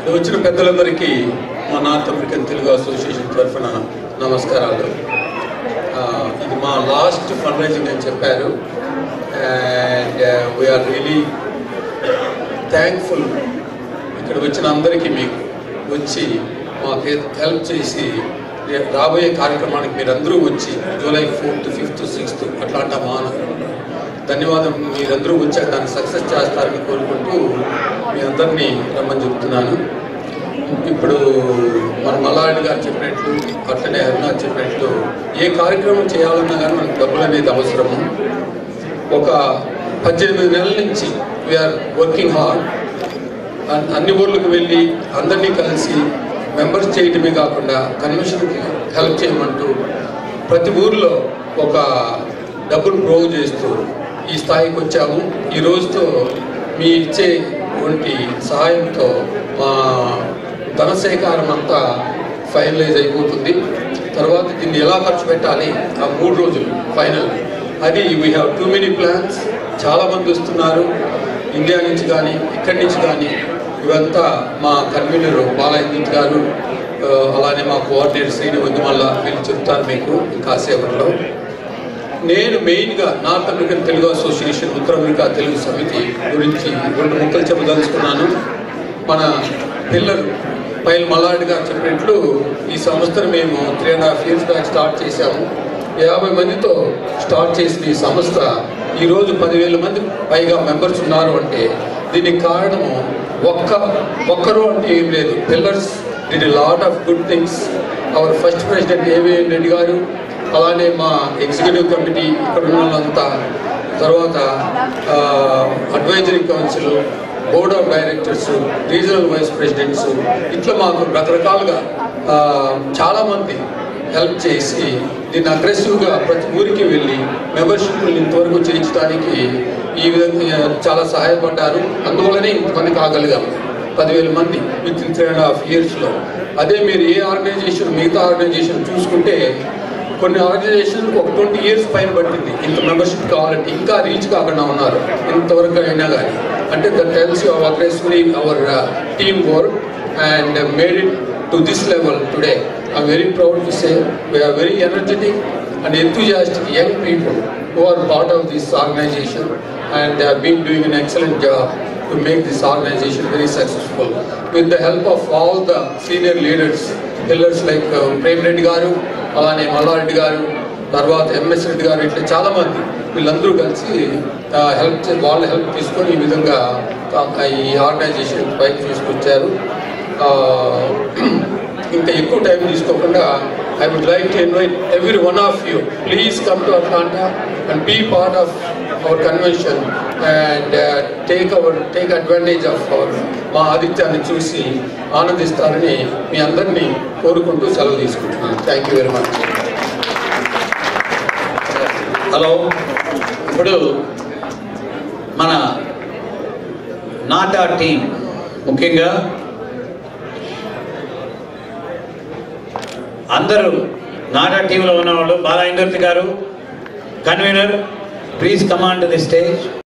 వచ్చిన పెద్దలందరికీ మా నార్త్ అమెరికన్ తెలుగు అసోసియేషన్ తరఫున నమస్కారాలు ఆ, ఇది మా లాస్ట్ ఫండ్ రైజింగ్ అని చెప్పారు అండ్ వీఆర్ రియలీ థ్యాంక్ఫుల్ ఇక్కడ వచ్చిన అందరికీ మీకు వచ్చి మాకు హెల్ప్ చేసి రేపు రాబోయే కార్యక్రమానికి మీరందరూ వచ్చి జూలై ఫోర్త్ ఫిఫ్త్ సిక్స్త్ అట్లాంటి మా ధన్యవాదం మీరందరూ వచ్చాక దాన్ని సక్సెస్ చేస్తారని కోరుకుంటూ మీ అందరినీ రమ్మని చెప్తున్నాను ఇప్పుడు మన మల్లారెడ్డి గారు చెప్పినట్లు అట్లనే అరుణ చెప్పినట్లు ఏ కార్యక్రమం చేయాలన్నా కానీ మనకు డబ్బులు అనేది అవసరము ఒక పద్దెనిమిది నెలల నుంచి వీఆర్ వర్కింగ్ హార్డ్ అన్- అన్ని ఊర్లకు వెళ్ళి అందరినీ కలిసి మెంబర్స్ చేయటమే కాకుండా కన్వెన్షన్కి హెల్ప్ చేయమంటూ ప్రతి ఊర్లో ఒక డబ్బులు ప్రోవ్ చేస్తూ ఈ స్థాయికి వచ్చాము ఈ రోజుతో మీ ఇచ్చే వంటి సహాయంతో మా ధన సేకారం అంతా ఫైనలైజ్ అయిపోతుంది తర్వాత దీన్ని ఎలా ఖర్చు పెట్టాలి ఆ మూడు రోజులు ఫైనల్ అది we have too many plans చాలామంది వస్తున్నారు ఇండియా నుంచి కానీ ఇక్కడి నుంచి కానీ ఇవంతా మా కన్వీనర్ బాలయ్య గారు ఆ, అలానే మా కోఆర్డినేటర్ శ్రీని వద్దుమల్ల వీళ్ళు చెప్తారు మీకు కాసేపట్లో నేను మెయిన్గా నార్త్ అమెరికన్ తెలుగు అసోసియేషన్ ఉత్తర అమెరికా తెలుగు సమితి గురించి రెండు ముక్కలు చెప్పదలుచుకున్నాను మన పిల్లలు పైల మల్లారెడ్డి గారు చెప్పినట్లు ఈ సంస్థను మేము three and half years back start చేశాము యాభై మందితో స్టార్ట్ చేసిన ఈ సంస్థ ఈరోజు పదివేల మంది పైగా మెంబర్స్ ఉన్నారు అంటే దీనికి కారణము ఒక్క ఒక్కరు అంటే ఏం లేదు pillars did lot of good things our first president AVN Reddy garu అలానే మా ఎగ్జిక్యూటివ్ కమిటీ ఇక్కడ ఉన్న వాళ్ళంతా తర్వాత advisory council board of directors regional vice presidents ఇట్లా మాకు రకరకాలుగా ఆ, చాలామంది హెల్ప్ చేసి దీన్ని అగ్రెసివ్గా ప్రతి ఊరికి వెళ్ళి మెంబర్షిప్లు ఇంతవరకు చేయించడానికి ఈ విధంగా చాలా సహాయపడ్డారు అందువల్లనే ఇంతమంది కాగలిగాము పదివేల మంది with in three and half ఇయర్స్లో అదే మీరు ఏ ఆర్గనైజేషన్ మిగతా ఆర్గనైజేషన్ చూసుకుంటే కొన్ని ఆర్గనైజేషన్ ఒక ట్వంటీ ఇయర్స్ పైన పట్టింది ఇంత మెంబర్షిప్ కావాలంటే ఇంకా రీచ్ కాకుండా ఉన్నారు ఇంతవరకు అయినా కానీ అంటే that tells you aggressively our team work and made it to this level today I'm very proud to say we're very energetic and enthusiastic young people who are part of this organization and they have been doing an excellent job to make this organization very successful. With the help of all the senior leaders, pillars like uh, Prem Reddy గారు అలానే మల్లారెడ్డి గారు తర్వాత MS Reddy గారు ఇట్లా చాలామంది వీళ్ళందరూ కలిసి help వాళ్ళ హెల్ప్ తీసుకొని ఈ విధంగా ఆ, ఈ ఆర్గనైజేషన్ పైకి తీసుకొచ్చారు ఆ, ఇంకా ఎక్కువ టైం తీసుకోకుండా I would like to invite every one of you please come to Atlanta and be part of our convention and take our take advantage of our మా ఆదిత్యాన్ని చూసి ఆనందిస్తారని మీ అందరినీ కోరుకుంటూ సెలవు తీసుకుంటున్నాను thank you very much hello ఇప్పుడు మన నాటా టీం ముఖ్యంగా అందరూ నాటా టీంలో ఉన్నవాళ్ళు Bala Indurthi garu convener please command the stage